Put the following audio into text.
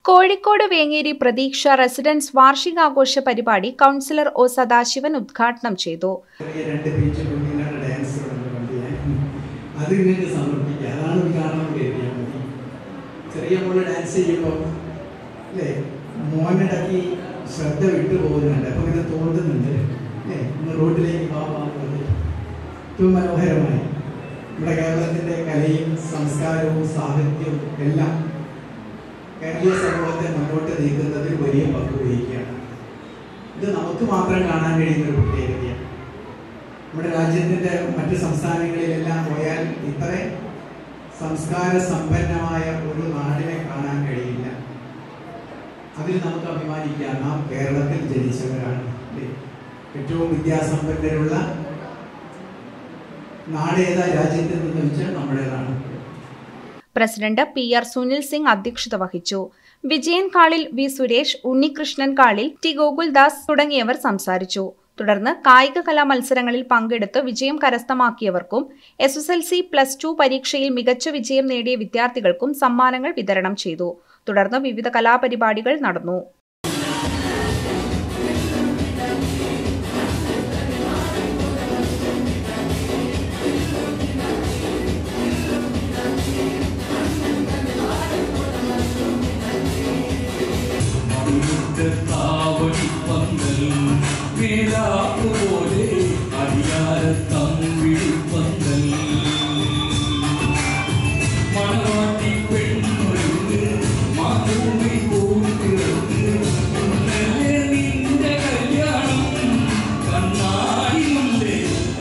കോഴിക്കോട് വേങ്ങേരി പ്രതീക്ഷ റെസിഡൻസ് വാർഷികാഘോഷ പരിപാടി councillor O Sadasivan ഉദ്ഘാടനം ചെയ്തു ചെറിയ രണ്ട് പേജ് കുഞ്ഞിങ്ങളുടെ ഡാൻസ് കണ്ട് ഞാൻ അത് നിങ്ങൾക്ക് സമർപ്പിക്കുക അതാണ് ഉദ്ഘാടനം കരുതിയാൽ മതി ചെറിയ മോള് ഡാൻസ് ചെയ്യുമ്പോൾ അല്ലേ മോനിടയ്ക്ക് ശ്രദ്ധ വിട്ടു പോകുന്നുണ്ട് അപ്പോൾ ഇങ്ങനെ തോന്നുന്നുണ്ട് അല്ലേ ഒന്ന് റോഡിലേക്ക് പോകാമെന്നത് ഏറ്റവും മനോഹരമായി നമ്മുടെ കേരളത്തിൻ്റെ കലയും സംസ്കാരവും സാഹിത്യവും എല്ലാം കേരളീയ സമൂഹത്തെ മുന്നോട്ട് നീക്കുന്നതിൽ വലിയ പങ്ക് വഹിക്കുകയാണ് ഇത് നമുക്ക് മാത്രം കാണാൻ കഴിയുന്ന ഒരു പ്രത്യേകതയാണ് നമ്മുടെ രാജ്യത്തിൻ്റെ മറ്റ് സംസ്ഥാനങ്ങളിലെല്ലാം പോയാൽ ഇത്ര സംസ്കാര സമ്പന്നമായ ഒരു നാടിനെ കാണാൻ കഴിയില്ല അതിൽ നമുക്ക് അഭിമാനിക്കാം നാം കേരളത്തിൽ ജനിച്ചവരാണ് അല്ലേ? ഏറ്റവും വിദ്യാസമ്പന്നരുള്ള നാടേതാ രാജ്യത്തിൽ നിന്ന് വെച്ചാൽ നമ്മുടേതാണ് president P R Sunil Singh അധ്യക്ഷത വഹിച്ചു വിജയൻ കാളിൽ വി സുരേഷ് ഉണ്ണികൃഷ്ണൻ കാളിൽ ടി ഗോകുൽദാസ് തുടങ്ങിയവർ സംസാരിച്ചു തുടർന്ന് കായിക കലാ മത്സരങ്ങളിൽ പങ്കെടുത്ത് വിജയം കരസ്ഥമാക്കിയവർക്കും S S L C plus two പരീക്ഷയിൽ മികച്ച വിജയം നേടിയ വിദ്യാർത്ഥികൾക്കും സമ്മാനങ്ങൾ വിതരണം ചെയ്തു തുടർന്ന് വിവിധ കലാപരിപാടികൾ നടന്നു